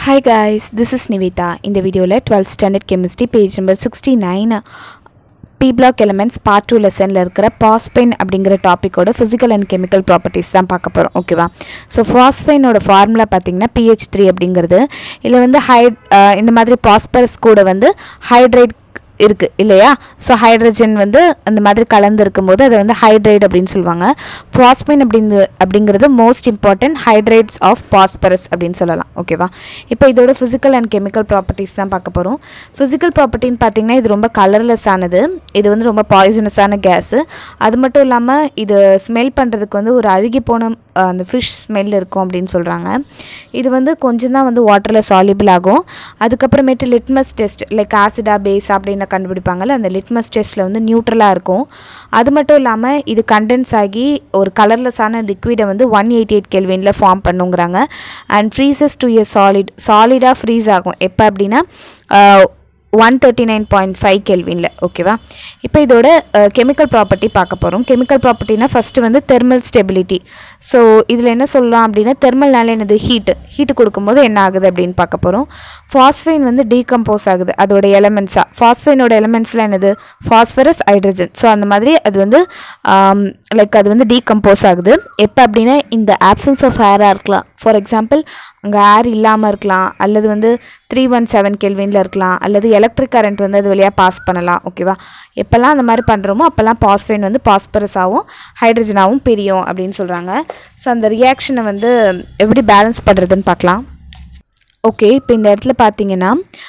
hi guys this is Nivetha இந்த வீடியோவில் twelfth standard chemistry page number sixty nine P block elements part two லெசனில் இருக்கிற phosphine அப்படிங்கிற டாப்பிக்கோட ஃபிசிக்கல் அண்ட் கெமிக்கல் ப்ராப்பர்ட்டிஸ் தான் பார்க்க போகிறோம் ஓகேவா ஸோ ஃபாஸ்பைனோட ஃபார்முலா பார்த்தீங்கன்னா பிஹெச் த்ரீ அப்படிங்கிறது இதில் வந்து ஹைட் இந்த மாதிரி பாஸ்பரஸ் கூட வந்து ஹைட்ரேட் இருக்குது இல்லையா ஸோ ஹைட்ரஜன் வந்து அந்த மாதிரி கலந்து இருக்கும்போது அதை வந்து ஹைட்ரேட் அப்படின்னு சொல்லுவாங்க பாஸ்பைன் அப்படிங்க அப்படிங்கிறது most important hydrates of phosphorus அப்படின்னு சொல்லலாம் ஓகேவா இப்போ இதோட ஃபிசிக்கல் அண்ட் கெமிக்கல் ப்ராப்பர்ட்டிஸ் தான் பார்க்க போகிறோம் ஃபிசிக்கல் ப்ராப்பர்ட்டின்னு பார்த்தீங்கன்னா இது ரொம்ப கலர்லெஸ் ஆனது இது வந்து ரொம்ப பாய்சனஸான கேஸு அது மட்டும் இல்லாமல் இது ஸ்மெல் பண்ணுறதுக்கு வந்து ஒரு அழுகி போன அஹ், அந்த ஃபிஷ் ஸ்மெல் இருக்கும் அப்படின்னு சொல்கிறாங்க இது வந்து கொஞ்சம் தான் வந்து வாட்டரில் சாலிபிள் ஆகும் அதுக்கப்புறமேட்டு லிட்மஸ் டெஸ்ட் லைக் ஆசிடா பேஸ் அப்படின்னு கண்டுபிடிப்பாங்கல்ல அந்த லிட்மஸ் டெஸ்ட்டில் வந்து நியூட்ரலாக இருக்கும் அது மட்டும் இல்லாமல் இது கண்டென்ஸ் ஆகி ஒரு கலர்லெஸ்ஸான லிக்விடை வந்து ஒன் எயிட்டி எயிட் கெல்வினில் ஃபார்ம் பண்ணுங்கிறாங்க and freezes to a solid சாலிடாக ஃப்ரீஸ் ஆகும் எப்போ அப்படின்னா one thirty nine point five கெல்வினில் ஓகேவா இப்போ இதோட கெமிக்கல் ப்ராப்பர்ட்டி பார்க்க போகிறோம் கெமிக்கல் ப்ராப்பர்ட்டினா ஃபஸ்ட்டு வந்து தெர்மல் ஸ்டெபிலிட்டி ஸோ இதில் என்ன சொல்லலாம் அப்படின்னா தெர்மல்னால என்னது ஹீட்டு ஹீட்டு கொடுக்கும்போது என்ன ஆகுது அப்படின்னு பார்க்க போகிறோம் ஃபாஸ்ஃபைன் வந்து டீகம்போஸ் ஆகுது அதோட எலமெண்ட்ஸாக ஃபாஸ்ஃபைனோட எலமெண்ட்ஸில் என்னது ஃபாஸ்பரஸ் ஹைட்ரஜன் ஸோ அந்த மாதிரி அது வந்து லைக் அது வந்து டீகம்போஸ் ஆகுது எப்போ அப்படின்னா இந்த ஆப்சன்ஸ் ஆஃப் ஏராக இருக்கலாம் ஃபார் எக்ஸாம்பிள் அங்கே ஏர் இல்லாமல் இருக்கலாம் அல்லது வந்து த்ரீ ஒன் செவன் கெல்வினில் இருக்கலாம் அல்லது எலக்ட்ரிக் கரண்ட் வந்து அது வழியாக பாஸ் பண்ணலாம் ஓகேவா எப்போல்லாம் அந்த மாதிரி பண்ணுறோமோ அப்போல்லாம் பாஸ்பைன் வந்து பாஸ்பரஸாகவும் ஹைட்ரஜனாகவும் பிரியும் அப்படின்னு சொல்கிறாங்க ஸோ அந்த ரியாக்ஷனை வந்து எப்படி பேலன்ஸ் பண்ணுறதுன்னு பார்க்கலாம் ஓகே இப்போ இந்த இடத்துல பார்த்தீங்கன்னா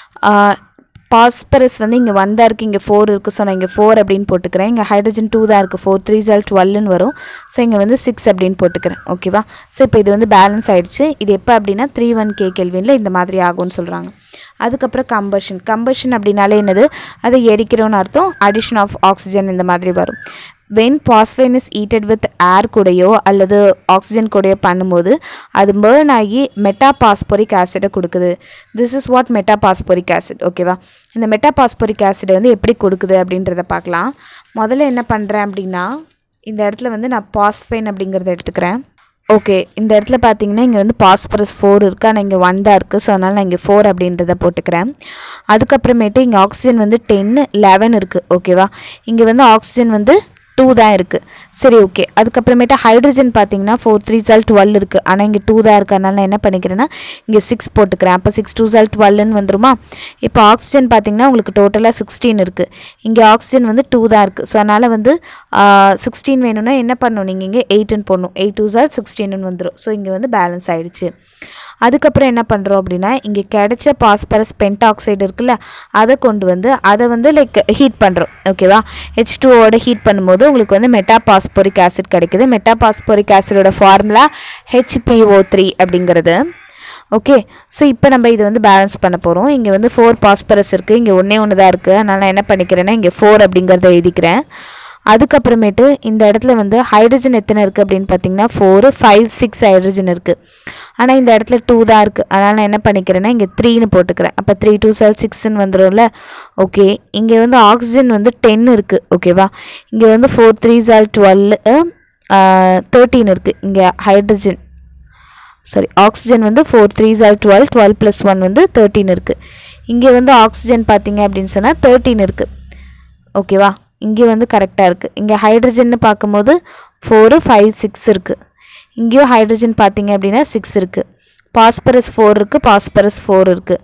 பாஸ்பரஸ் வந்து இங்கே ஒன் தான் இருக்குது இங்கே ஃபோர் இருக்குது ஸோ நான் இங்கே ஃபோர் அப்படின்னு போட்டுக்கிறேன் இங்கே ஹைட்ரஜன் டூ தான் இருக்குது ஃபோர் த்ரீ ஜால் டுவெல்னு வரும் ஸோ இங்கே வந்து சிக்ஸ் அப்படின்னு போட்டுக்கிறேன் ஓகேவா ஸோ இப்போ இது வந்து பேலன்ஸ் ஆயிடுச்சு இது எப்போ அப்படின்னா த்ரீ ஒன் கே கெல்வினில் இந்த மாதிரி ஆகும்னு சொல்கிறாங்க அதுக்கப்புறம் கம்பஷன் கம்பஷன் அப்படின்னாலே என்னது அது எரிக்கிறோன்னு அர்த்தம் அடிஷன் ஆஃப் ஆக்சிஜன் இந்த மாதிரி வரும் when phosphine is heated with air கூடயோ அல்லது ஆக்சிஜன் கூடயோ பண்ணும்போது அது பேர்ன் ஆகி மெட்டாபாஸ்போரிக் ஆசிடை கொடுக்குது this is what metaphosphoric acid ஓகேவா இந்த மெட்டாபாஸ்போரிக் ஆசிடை வந்து எப்படி கொடுக்குது அப்படின்றத பார்க்கலாம் முதல்ல என்ன பண்ணுறேன் அப்படின்னா இந்த இடத்துல வந்து நான் பாஸ்பைன் அப்படிங்கிறத எடுத்துக்கிறேன் ஓகே இந்த இடத்துல பார்த்தீங்கன்னா இங்கே வந்து பாஸ்பரஸ் ஃபோர் இருக்குது ஆனால் இங்கே ஒன் தான் இருக்குது ஸோ அதனால் நான் இங்கே ஃபோர் அப்படின்றத போட்டுக்கிறேன் அதுக்கப்புறமேட்டு இங்கே ஆக்சிஜன் வந்து டென்னு லெவன் இருக்குது ஓகேவா இங்கே வந்து ஆக்சிஜன் வந்து டூ தான் இருக்குது சரி ஓகே அதுக்கப்புறமேட்டு ஹைட்ரஜன் பார்த்தீங்கன்னா ஃபோர் த்ரீ சால் டுவெல் இருக்குது ஆனால் இங்கே டூ தான் இருக்குது அதனால நான் என்ன பண்ணிக்கிறேன்னா இங்கே சிக்ஸ் போட்டுக்கிறேன் அப்போ சிக்ஸ் டூ சால் டுவெல்னு வந்துருமா இப்போ ஆக்சிஜன் பார்த்தீங்கன்னா உங்களுக்கு டோட்டலாக சிக்ஸ்டீன் இருக்குது இங்கே ஆக்சிஜன் வந்து டூ தான் இருக்குது ஸோ அதனால் வந்து சிக்ஸ்டீன் வேணும்னா என்ன பண்ணணும் நீங்கள் இங்கே எயிட்டுன்னு போடணும் எயிட் டூ சார் சிக்ஸ்டீன்னு வந்துடும் ஸோ இங்கே வந்து பேலன்ஸ் ஆயிடுச்சு அதுக்கப்புறம் என்ன பண்ணுறோம் அப்படின்னா இங்கே கிடைச்ச பாஸ்பரஸ் பென்டாக்சைடு இருக்குல்ல அதை கொண்டு வந்து அதை வந்து லைக் ஹீட் பண்ணுறோம் ஓகேவா ஹெச் டூவோட ஹீட் பண்ணும்போது உங்களுக்கு வந்து மெட்டாபாஸ்போரிக் ஆசிட் கிடைக்குது மெட்டாபாஸ்போரிக் ஆசிடோட ஃபார்முலா ஹெச்பிஓ த்ரீ அப்படிங்கிறது ஓகே ஸோ இப்போ நம்ம இது வந்து பேலன்ஸ் பண்ண போகிறோம் இங்கே வந்து ஃபோர் பாஸ்பரஸ் இருக்குது இங்கே ஒன்றே ஒன்று தான் இருக்குது அதனால் நான் என்ன பண்ணிக்கிறேன்னா இங்கே ஃபோர் அப்படிங்கிறத எழுதிக்கிறேன் அதுக்கப்புறமேட்டு இந்த இடத்துல வந்து ஹைட்ரஜன் எத்தனை இருக்குது அப்படின்னு பார்த்தீங்கன்னா ஃபோரு ஃபைவ் சிக்ஸ் ஹைட்ரஜன் இருக்குது ஆனால் இந்த இடத்துல டூ தான் இருக்குது அதனால் நான் என்ன பண்ணிக்கிறேன்னா இங்கே த்ரீன்னு போட்டுக்கிறேன் அப்போ த்ரீ டூ செல் சிக்ஸ்ன்னு வந்துடும்ல ஓகே இங்கே வந்து ஆக்சிஜன் வந்து டென் இருக்குது ஓகேவா இங்கே வந்து ஃபோர் த்ரீ சால் டுவெல் தேர்ட்டீன் இருக்குது இங்கே ஹைட்ரஜன் சாரி ஆக்சிஜன் வந்து ஃபோர் த்ரீ சார் டுவெல் டுவெல் ப்ளஸ் ஒன் வந்து தேர்ட்டின் இருக்குது இங்கே வந்து ஆக்சிஜன் பார்த்தீங்க அப்படின்னு சொன்னால் தேர்ட்டின் இருக்குது ஓகேவா இங்கே வந்து கரெக்டாக இருக்குது இங்கே ஹைட்ரஜன்னு பார்க்கும்போது ஃபோரு ஃபைவ் சிக்ஸ் இருக்குது இங்கேயும் ஹைட்ரஜன் பார்த்தீங்க அப்படின்னா சிக்ஸ் இருக்குது பாஸ்பரஸ் ஃபோர் இருக்குது பாஸ்பரஸ் ஃபோர் இருக்குது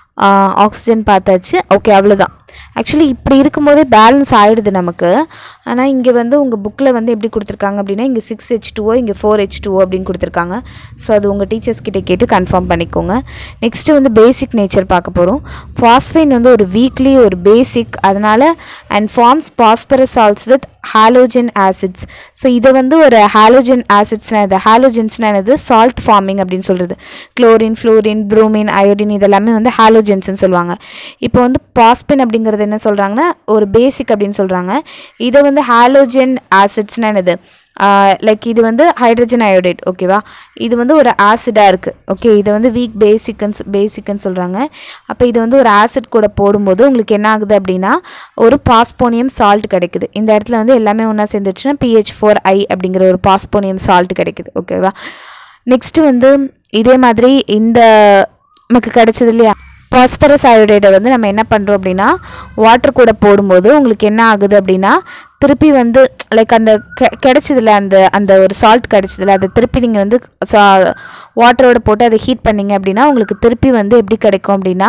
ஆக்சிஜன் பார்த்தாச்சு ஓகே அவ்வளோதான் ஆக்சுவலி இப்படி இருக்கும்போதே பேலன்ஸ் ஆகிடுது நமக்கு ஆனால் இங்கே வந்து உங்கள் புக்கில் வந்து எப்படி கொடுத்துருக்காங்க அப்படின்னா இங்கே சிக்ஸ் ஹெச் டூஓ இங்கே ஃபோர் ஹெச் டூஓ அப்படின்னு கொடுத்துருக்காங்க ஸோ அது உங்கள் டீச்சர்ஸ் கிட்ட கேட்டு கன்ஃபார்ம் பண்ணிக்கோங்க நெக்ஸ்ட்டு வந்து பேசிக் நேச்சர் பார்க்க போகிறோம் ஃபாஸ்பைன் வந்து ஒரு வீக்லி ஒரு பேசிக் அதனால் and forms phosphorus salts with halogen acids so இதை வந்து ஒரு ஹாலோஜன் ஆசிட்ஸ்னால் இது ஹாலோஜன்ஸ்னால் என்னது சால்ட் ஃபார்மிங் அப்படின்னு சொல்கிறது குளோரின் ஃப்ளோரின் ப்ரூமின் அயோடின் இதெல்லாமே வந்து ஹாலோஜன்ஸ்னு சொல்லுவாங்க இப்போ வந்து பாஸ்பின் அப்படிங்கிறது என்ன சொல்கிறாங்கன்னா ஒரு பேசிக் அப்படின்னு சொல்கிறாங்க இதை வந்து ஹாலோஜன் ஆசிட்ஸ்னால் என்னது லைக் இது வந்து ஹைட்ரஜன் அயோடைட் ஓகேவா இது வந்து ஒரு ஆசிடாக இருக்குது ஓகே இதை வந்து வீக் பேசிக்னு பேசிக்னு சொல்கிறாங்க அப்போ இது வந்து ஒரு ஆசிட் கூட போடும்போது உங்களுக்கு என்ன ஆகுது அப்படின்னா ஒரு பாஸ்போனியம் சால்ட் கிடைக்குது இந்த இடத்துல வந்து எல்லாமே ஒன்றா சேர்ந்துச்சுன்னா பிஹெச் ஃபோர் ஐ அப்படிங்கிற ஒரு பாஸ்போனியம் சால்ட் கிடைக்குது ஓகேவா நெக்ஸ்ட்டு வந்து இதே மாதிரி இந்த நமக்கு கிடைச்சது இல்லையா பாஸ்பரஸ் அயோடைடை வந்து நம்ம என்ன பண்ணுறோம் அப்படின்னா வாட்டர் கூட போடும்போது உங்களுக்கு என்ன ஆகுது அப்படின்னா திருப்பி வந்து லைக் அந்த கெ கிடைச்சதுல அந்த அந்த ஒரு சால்ட் கிடைச்சதுல அதை திருப்பி நீங்கள் வந்து வாட்டரோட போட்டு அதை ஹீட் பண்ணீங்க அப்படின்னா உங்களுக்கு திருப்பி வந்து எப்படி கிடைக்கும் அப்படின்னா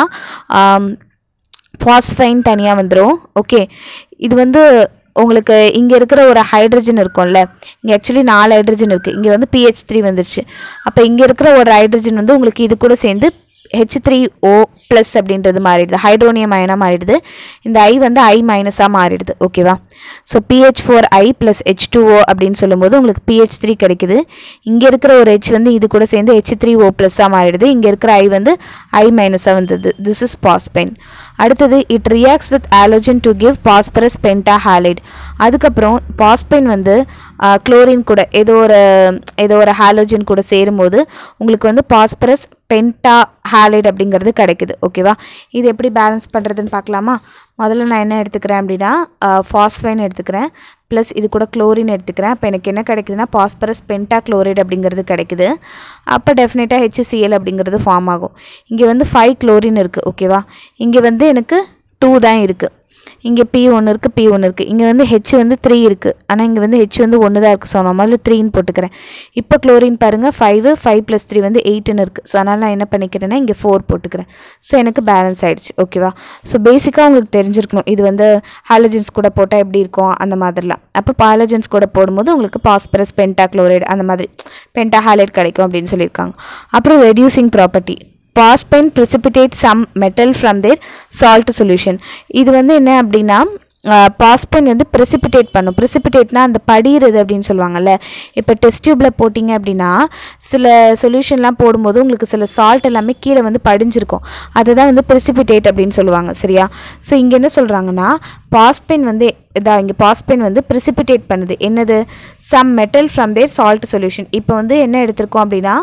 ஃபாஸ்ஃபைன் தனியாக வந்துடும் ஓகே இது வந்து உங்களுக்கு இங்கே இருக்கிற ஒரு ஹைட்ரஜன் இருக்கும்ல இங்கே ஆக்சுவலி நாலு ஹைட்ரஜன் இருக்குது இங்கே வந்து பிஹெச் த்ரீ வந்துருச்சு அப்போ இங்கே இருக்கிற ஒரு ஹைட்ரஜன் வந்து உங்களுக்கு இது கூட சேர்ந்து ஹெச் த்ரீ ஓ ப்ளஸ் அப்படின்றது மாறிடுது ஹைட்ரோனியம் அயனாக மாறிடுது இந்த ஐ வந்து ஐ மைனஸாக மாறிடுது ஓகேவா so PH four I plus H two O அப்படின்னு சொல்லும்போது உங்களுக்கு பிஹெச் த்ரீ கிடைக்குது இங்கே இருக்கிற ஒரு ஹெச் வந்து இது கூட சேர்ந்து ஹெச் த்ரீ ஓ ப்ளஸ்ஸாக மாறிடுது இங்கே இருக்கிற ஐ வந்து ஐ மைனஸாக வந்தது திஸ் இஸ் பாஸ்பென் அடுத்தது it reacts with halogen to give phosphorus penta halide அதுக்கப்புறம் பாஸ்பென் வந்து குளோரின் கூட ஏதோ ஒரு ஏதோ ஒரு ஹாலோஜன் கூட சேரும்போது உங்களுக்கு வந்து பாஸ்பரஸ் பென்டா ஹாலைட் அப்படிங்கிறது கிடைக்குது ஓகேவா இது எப்படி பேலன்ஸ் பண்ணுறதுன்னு பார்க்கலாமா முதல்ல நான் என்ன எடுத்துக்கிறேன் அப்படின்னா ஃபாஸ்பைன் எடுத்துக்கிறேன் ப்ளஸ் இது கூட குளோரின் எடுத்துக்கிறேன் அப்போ எனக்கு என்ன கிடைக்குதுன்னா பாஸ்பரஸ் பென்டா குளோரைடு அப்படிங்கிறது கிடைக்குது அப்போ டெஃபினட்டாக ஹெச்சிசிஎல் அப்படிங்கிறது ஃபார்ம் ஆகும் இங்கே வந்து ஃபைவ் குளோரின் இருக்குது ஓகேவா இங்கே வந்து எனக்கு டூ தான் இருக்குது இங்கே பி ஒன்று இருக்குது பி ஒன்று இருக்குது இங்கே வந்து ஹெச் வந்து த்ரீ இருக்குது ஆனால் இங்கே வந்து ஹெச் வந்து ஒன்று தான் இருக்குது ஸோ நான் முதல்ல த்ரீன்னு போட்டுக்கிறேன் இப்போ குளோரின் பாருங்கள் ஃபைவ் ஃபைவ் ப்ளஸ் த்ரீ வந்து எயிட்டுன்னு இருக்குது ஸோ அதனால் நான் என்ன பண்ணிக்கிறேன்னா இங்கே ஃபோர் போட்டுக்கிறேன் ஸோ எனக்கு பேலன்ஸ் ஆகிடுச்சு ஓகேவா ஸோ பேசிக்காக உங்களுக்கு தெரிஞ்சிருக்கணும் இது வந்து ஹாலஜன்ஸ் கூட போட்டால் எப்படி இருக்கும் அந்த மாதிரிலாம் அப்போ ஹாலஜன்ஸ் கூட போடும்போது உங்களுக்கு பாஸ்பரஸ் பென்டா குளோரைடு அந்த மாதிரி பென்டா ஹாலைட் கிடைக்கும் அப்படின்னு சொல்லியிருக்காங்க அப்புறம் reducing property phosphine precipitate some metal from their salt solution இது வந்து என்ன அப்படின்னா பாஸ்பைன் வந்து precipitate பண்ணும் precipitate-னா அந்த படிகிறது அப்படின்னு சொல்லுவாங்கல்ல இப்போ டெஸ்ட் டியூப்பில் போட்டிங்க அப்படின்னா சில சொல்யூஷன்லாம் போடும்போது உங்களுக்கு சில சால்ட் எல்லாமே கீழே வந்து படிஞ்சிருக்கும் அதுதான் வந்து precipitate அப்படின்னு சொல்லுவாங்க சரியா ஸோ இங்கே என்ன சொல்கிறாங்கன்னா பாஸ்பைன் வந்து இதா இங்கே பாஸ்பைன் வந்து precipitate பண்ணுது என்னது some metal from their salt solution இப்போ வந்து என்ன எடுத்திருக்கோம் அப்படின்னா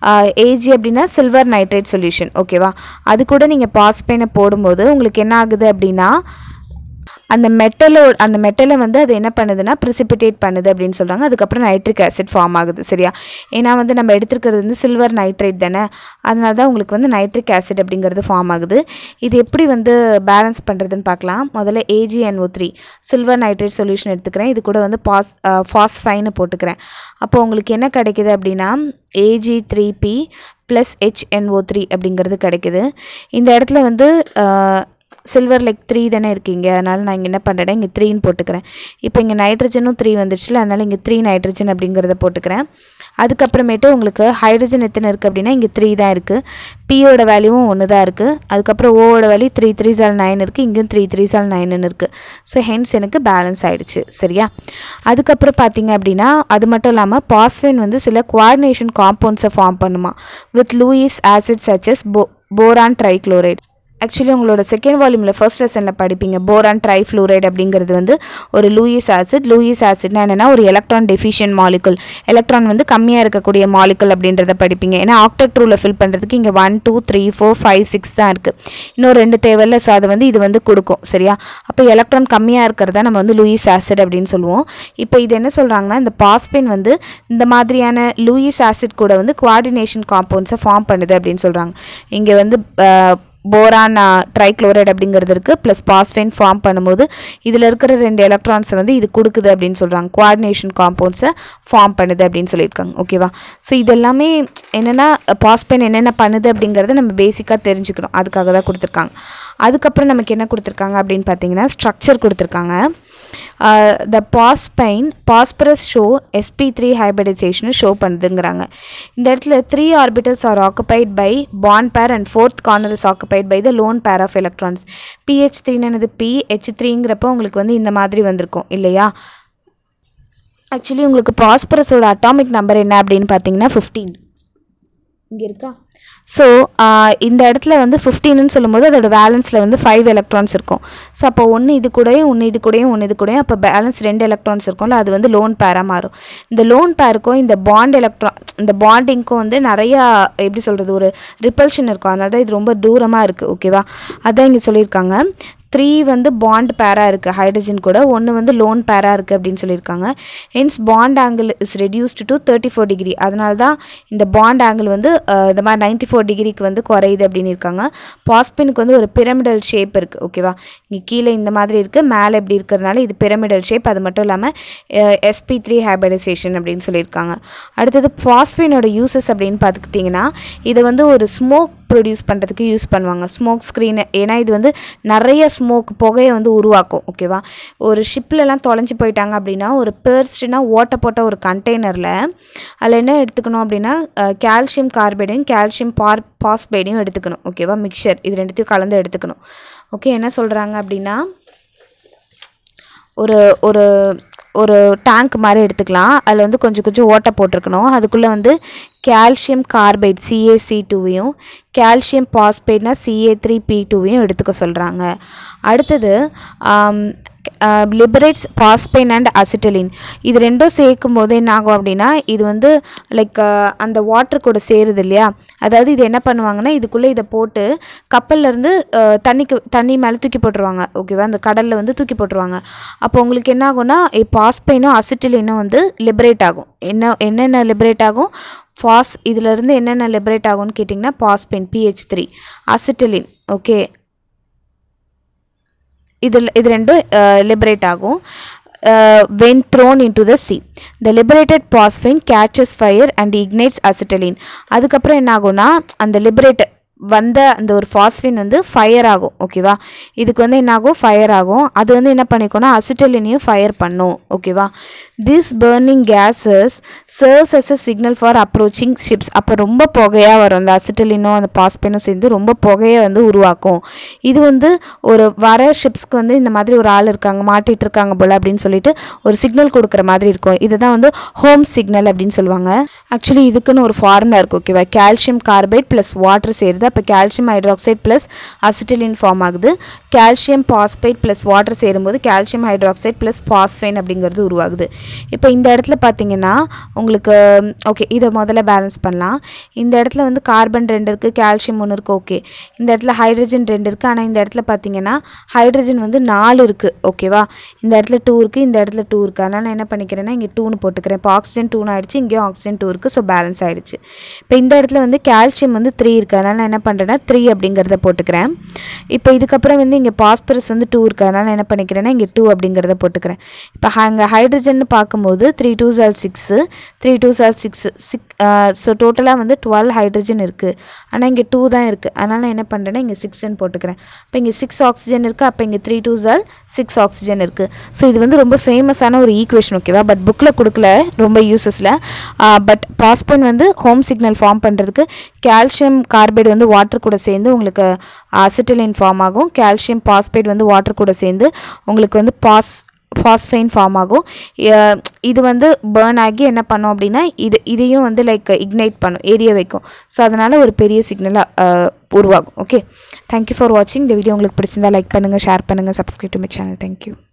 ஏஜி அப்படின்னா சில்வர் நைட்ரேட் சொல்யூஷன் ஓகேவா அது கூட நீங்கள் பாஸ்பைனை போடும்போது உங்களுக்கு என்ன ஆகுது அப்படின்னா அந்த மெட்டலோ அந்த மெட்டலை வந்து அது என்ன பண்ணுதுன்னா precipitate பண்ணுது அப்படின்னு சொல்கிறாங்க அதுக்கப்புறம் நைட்ரிக் ஆசிட் ஃபார்ம் ஆகுது சரியா ஏன்னா வந்து நம்ம எடுத்துருக்கிறது வந்து சில்வர் நைட்ரேட் தானே அதனால தான் உங்களுக்கு வந்து நைட்ரிக் ஆசிட் அப்படிங்கிறது ஃபார்ம் ஆகுது இது எப்படி வந்து பேலன்ஸ் பண்ணுறதுன்னு பார்க்கலாம் முதல்ல AGNO three silver nitrate solution எடுத்துக்கிறேன் இது கூட வந்து பாஸ் ஃபாஸ்ஃபைன்னு போட்டுக்கிறேன் அப்போ உங்களுக்கு என்ன கிடைக்குது அப்படின்னா AG three P plus HNO three அப்படிங்கிறது கிடைக்குது இந்த இடத்துல வந்து சில்வர் லைக் த்ரீ தானே இருக்கீங்க அதனால் நான் இங்கே என்ன பண்ணுறேன் இங்கே த்ரீன்னு போட்டுக்கிறேன் இப்போ இங்கே நைட்ரஜனும் த்ரீ வந்துருச்சுல அதனால் இங்கே த்ரீ நைட்ரஜன் அப்படிங்கிறத போட்டுக்கிறேன் அதுக்கப்புறமேட்டு உங்களுக்கு ஹைட்ரஜன் எத்தனை இருக்குது அப்படின்னா இங்கே த்ரீ தான் இருக்குது பியோட வேல்யூவும் ஒன்று தான் இருக்குது அதுக்கப்புறம் ஓவோட வேல்யூ த்ரீ த்ரீ சால் நைன் இருக்குது இங்கேயும் த்ரீ த்ரீ சால் நைனுன்னு இருக்குது ஸோ ஹென்ஸ் எனக்கு பேலன்ஸ் ஆயிடுச்சு சரியா அதுக்கப்புறம் பார்த்தீங்க அப்படின்னா அது மட்டும் இல்லாமல் பாஸ்பேன் வந்து சில குவாடினேஷன் காம்பவுண்ட்ஸை ஃபார்ம் பண்ணுமா வித் லூயிஸ் ஆசிட் சச்சஸ் போ போரான் ட்ரைக்ளோரைட் ஆக்சுவலி உங்களோட செகண்ட் வால்யூமில் ஃபர்ஸ்ட் லெசனில் படிப்பீங்க போரான் ட்ரைஃப்ளூரைட் அப்படிங்கிறது வந்து ஒரு லூயிஸ் ஆசிட் லூயிஸ் ஆசிட்னா என்னென்னா ஒரு எலக்ட்ரான் டெஃபிஷியன்ட் மாலிகுல் எலக்ட்ரான் வந்து கம்மியாக இருக்கக்கூடிய மாலிகுல் அப்படின்றத படிப்பீங்க ஏன்னா ஆக்டெக்ட் ரூலில் ஃபில் பண்ணுறதுக்கு இங்கே one two three four five six தான் இருக்குது இன்னும் ரெண்டு தேவையில்ல ஸோ அதை வந்து இது வந்து கொடுக்கும் சரியா அப்போ எலக்ட்ரான் கம்மியாக இருக்கிறதா நம்ம வந்து லூயிஸ் ஆசிட் அப்படின்னு சொல்லுவோம் இப்போ இது என்ன சொல்கிறாங்கன்னா இந்த பாஸ்பேன் வந்து இந்த மாதிரியான லூயிஸ் ஆசிட் கூட வந்து குவாடினேஷன் காம்பவுண்ட்ஸை ஃபார்ம் பண்ணுது அப்படின்னு சொல்கிறாங்க இங்கே வந்து போரான் ட்ரைக்ளோரைட் அப்படிங்கிறது இருக்குது ப்ளஸ் பாஸ்பேன் ஃபார்ம் பண்ணும்போது இதில் இருக்கிற ரெண்டு எலக்ட்ரான்ஸை வந்து இது கொடுக்குது அப்படின்னு சொல்கிறாங்க குவாடினேஷன் காம்பவுண்ட்ஸை ஃபார்ம் பண்ணுது அப்படின்னு சொல்லியிருக்காங்க ஓகேவா ஸோ இது எல்லாமே என்னென்னா பாஸ்பேன் என்னென்ன பண்ணுது அப்படிங்கிறத நம்ம பேசிக்காக தெரிஞ்சுக்கணும் அதுக்காக தான் கொடுத்துருக்காங்க அதுக்கப்புறம் நமக்கு என்ன கொடுத்துருக்காங்க அப்படின்னு பார்த்தீங்கன்னா ஸ்ட்ரக்சர் கொடுத்துருக்காங்க the phosphine phosphorus show SP three ஹைபிரிடைசேஷனை ஷோ பண்ணுதுங்கிறாங்க இந்த இடத்துல three orbitals are occupied by bond pair and fourth corner is occupied by the lone pair of electrons PH த்ரீனது பி ஹெச் த்ரீங்கிறப்ப உங்களுக்கு வந்து இந்த மாதிரி வந்திருக்கும் இல்லையா ஆக்சுவலி உங்களுக்கு பாஸ்பரஸோட அட்டாமிக் நம்பர் என்ன அப்படின்னு பார்த்தீங்கன்னா ஃபிஃப்டீன் இங்கே இருக்கா ஸோ இந்த இடத்துல வந்து ஃபிஃப்டீன்னு சொல்லும்போது அதோட பேலன்ஸில் வந்து ஃபைவ் எலக்ட்ரான்ஸ் இருக்கும் ஸோ அப்போ ஒன்று இது கூடயும் ஒன்று இது கூடயும் ஒன்று இது கூடயும் அப்போ பேலன்ஸ் ரெண்டு எலக்ட்ரான்ஸ் இருக்கும்ல அது வந்து லோன் பேராக மாறும் இந்த லோன் பேருக்கும் இந்த பாண்ட் எலக்ட்ரான் இந்த பாண்டிங்க்கும் வந்து நிறையா எப்படி சொல்கிறது ஒரு ரிப்பல்ஷன் இருக்கும் அதனால தான் இது ரொம்ப தூரமாக இருக்குது ஓகேவா அதான் இங்கே சொல்லியிருக்காங்க த்ரீ வந்து பாண்ட் பேராக இருக்குது ஹைட்ரஜன் கூட ஒன்று வந்து லோன் பேராக இருக்குது அப்படின்னு சொல்லியிருக்காங்க hence bond angle is reduced to thirty four degree அதனால தான் இந்த பாண்ட் ஆங்கிள் வந்து அஹ், இந்த மாதிரி நைன்டி ஃபோர் டிகிரிக்கு வந்து குறையுது அப்படின்னு இருக்காங்க பாஸ்பினுக்கு வந்து ஒரு பிரமிடல் ஷேப் இருக்குது ஓகேவா இங்கே கீழே இந்த மாதிரி இருக்குது மேலே இப்படி இருக்கிறதுனால இது பிரமிடல் ஷேப் அது மட்டும் இல்லாமல் எஸ்பி த்ரீ ஹைபிரிடைசேஷன் அப்படின்னு சொல்லியிருக்காங்க அடுத்தது ஃபாஸ்பினோட யூசஸ் அப்படின்னு பார்த்துக்கிட்டிங்கன்னா இதை வந்து ஒரு ஸ்மோக் ப்ரொடியூஸ் பண்ணுறதுக்கு யூஸ் பண்ணுவாங்க ஸ்மோக் ஸ்க்ரீனு ஏன்னா இது வந்து நிறைய ஸ்மோக் புகையை வந்து உருவாக்கும் ஓகேவா ஒரு ஷிப்லலாம் தொலைஞ்சு போயிட்டாங்க அப்படின்னா ஒரு பேர்ஸ்ட்னா ஓட்ட போட்ட ஒரு கண்டெய்னரில் அதில் என்ன எடுத்துக்கணும் அப்படின்னா கால்சியம் கார்பைடையும் கால்சியம் பார் பாஸ்பைடையும் எடுத்துக்கணும் ஓகேவா மிக்சர் இது ரெண்டுத்தையும் கலந்து எடுத்துக்கணும் ஓகே என்ன சொல்கிறாங்க அப்படின்னா ஒரு ஒரு ஒரு டேங்க் மாதிரி எடுத்துக்கலாம் அதில் வந்து கொஞ்சம் கொஞ்சம் ஓட்டை போட்டிருக்கணும் அதுக்குள்ளே வந்து கால்சியம் கார்பைட் சிஏசி டூவையும் கால்சியம் பாஸ்பேட்னா சிஏ த்ரீ பி டூவையும் எடுத்துக்க சொல்கிறாங்க அடுத்தது லிபரேட்ஸ் பாஸ்பைன் அண்ட் அசிட்டலின் இது ரெண்டும் சேர்க்கும் போது என்ன ஆகும் அப்படின்னா இது வந்து லைக் அந்த வாட்டர் கூட சேருது இல்லையா அதாவது இது என்ன பண்ணுவாங்கன்னா இதுக்குள்ளே இதை போட்டு கப்பல்ல இருந்து அஹ், தண்ணிக்கு தண்ணி மேலே தூக்கி போட்டுருவாங்க ஓகேவா அந்த கடலில் வந்து தூக்கி போட்டுருவாங்க அப்போ உங்களுக்கு என்ன ஆகும்னா பாஸ்பைனும் அசிட்டிலினும் வந்து லிபரேட் ஆகும் என்ன என்னென்ன லிபரேட் ஆகும் ஃபாஸ் இதிலிருந்து என்னென்ன லிபரேட் ஆகும்னு கேட்டிங்கன்னா phosphine PH three acetylene okay இதில் இது ரெண்டும் லிபரேட் ஆகும் when thrown into the sea the liberated phosphine catches fire and ignites acetylene அதுக்கப்புறம் என்ன ஆகும்னா அந்த லிபரேட் வந்த அந்த ஒரு ஃபாஸ்பின் வந்து ஃபயர் ஆகும் ஓகேவா இதுக்கு வந்து என்ன ஆகும் ஃபயர் ஆகும் அது வந்து என்ன பண்ணிக்கோன்னா அசிட்டலினையும் ஃபயர் பண்ணும் ஓகேவா this burning gases serves as a signal for approaching ships அப்போ ரொம்ப புகையாக வரும் அந்த அசிட்டலினும் அந்த பாஸ்பைனும் சேர்ந்து ரொம்ப புகையை வந்து உருவாக்கும் இது வந்து ஒரு வர ஷிப்ஸ்க்கு வந்து இந்த மாதிரி ஒரு ஆள் இருக்காங்க மாட்டிட்டு இருக்காங்க போல அப்படின்னு சொல்லிட்டு ஒரு சிக்னல் கொடுக்குற மாதிரி இருக்கும் இதுதான் வந்து ஹோம் சிக்னல் அப்படின்னு சொல்லுவாங்க ஆக்சுவலி இதுக்குன்னு ஒரு ஃபார்முலா இருக்கு ஓகேவா கால்சியம் கார்பைட் ப்ளஸ் வாட்டர் சேருது அப்போ calcium hydroxide plus acetylene form ஆகுது கால்சியம் பாஸ்பைட் ப்ளஸ் வாட்டர் சேரும்போது கால்சியம் ஹைட்ராக்சைட் ப்ளஸ் பாஸ்பைன் அப்படிங்கிறது உருவாகுது இப்போ இந்த இடத்துல பார்த்தீங்கன்னா உங்களுக்கு ஓகே இதை முதல்ல பேலன்ஸ் பண்ணலாம் இந்த இடத்துல வந்து கார்பன் ரெண்டு இருக்குது கால்சியம் ஒன்று இருக்குது ஓகே இந்த இடத்துல ஹைட்ரஜன் ரெண்டு இருக்குது ஆனால் இந்த இடத்துல பார்த்தீங்கன்னா ஹைட்ரஜன் வந்து நாலு இருக்குது ஓகேவா இந்த இடத்துல டூ இருக்குது இந்த இடத்துல டூ இருக்குது அதனால் நான் என்ன பண்ணிக்கிறேன்னா இங்கே டூன்னு போட்டுக்கிறேன் இப்போ ஆக்சிஜன் டூன்னு ஆயிடுச்சு இங்கேயும் ஆக்சிஜன் டூ இருக்குது ஸோ பேலன்ஸ் ஆயிடுச்சு இப்போ இந்த இடத்துல வந்து கால்சியம் வந்து த்ரீ இருக்குது அதனால் நான் என்ன பண்ணுறேன்னா த்ரீ அப்படிங்கிறத போட்டுக்கிறேன் இப்போ இதுக்கப்புறம் வந்து இங்கே பாஸ்பரஸ் வந்து டூ இருக்குது அதனால் நான் என்ன பண்ணிக்கிறேன்னா இங்கே டூ அப்படிங்கிறத போட்டுக்கிறேன் இப்போ அங்கே ஹைட்ரஜன் பார்க்கும்போது த்ரீ டூ சால் சிக்ஸு த்ரீ டூ சால் சிக்ஸ் சிக் ஸோ டோட்டலாக வந்து டுவெல் ஹைட்ரஜன் இருக்குது ஆனால் இங்கே டூ தான் இருக்குது அதனால் நான் என்ன பண்ணுறேன்னா இங்கே சிக்ஸ்ன்னு போட்டுக்கிறேன் இப்போ இங்கே சிக்ஸ் ஆக்சிஜன் இருக்குது அப்போ இங்கே த்ரீ டூ சால் சிக்ஸ் ஆக்சிஜன் இருக்குது ஸோ இது வந்து ரொம்ப ஃபேமஸான ஒரு ஈக்குவேஷன் ஓகேவா பட் புக்கில் கொடுக்கல ரொம்ப யூசஸில் பட் பாஸ்பன் வந்து ஹோம் சிக்னல் ஃபார்ம் பண்ணுறதுக்கு கால்சியம் கார்பைடு வந்து வாட்டர் கூட சேர்ந்து உங்களுக்கு அசிட்டிலின் ஃபார்ம் ஆகும் கால்சியம் பாஸ்பேட் வந்து வாட்டர் கூட சேர்ந்து உங்களுக்கு வந்து பாஸ் ஃபாஸ்ஃபைன் ஃபார்ம் ஆகும் அஹ் இது வந்து பேர்ன் ஆகி என்ன பண்ணும் அப்படின்னா இது இதையும் வந்து லைக் இக்னைட் பண்ணும் எரிய வைக்கும் ஸோ அதனால் ஒரு பெரிய சிக்னலாக உருவாகும் ஓகே தேங்க்யூ ஃபார் வாட்சிங் இந்த வீடியோ உங்களுக்கு பிடிச்சிருந்தா லைக் பண்ணுங்கள் ஷேர் பண்ணுங்கள் subscribe to my channel thank you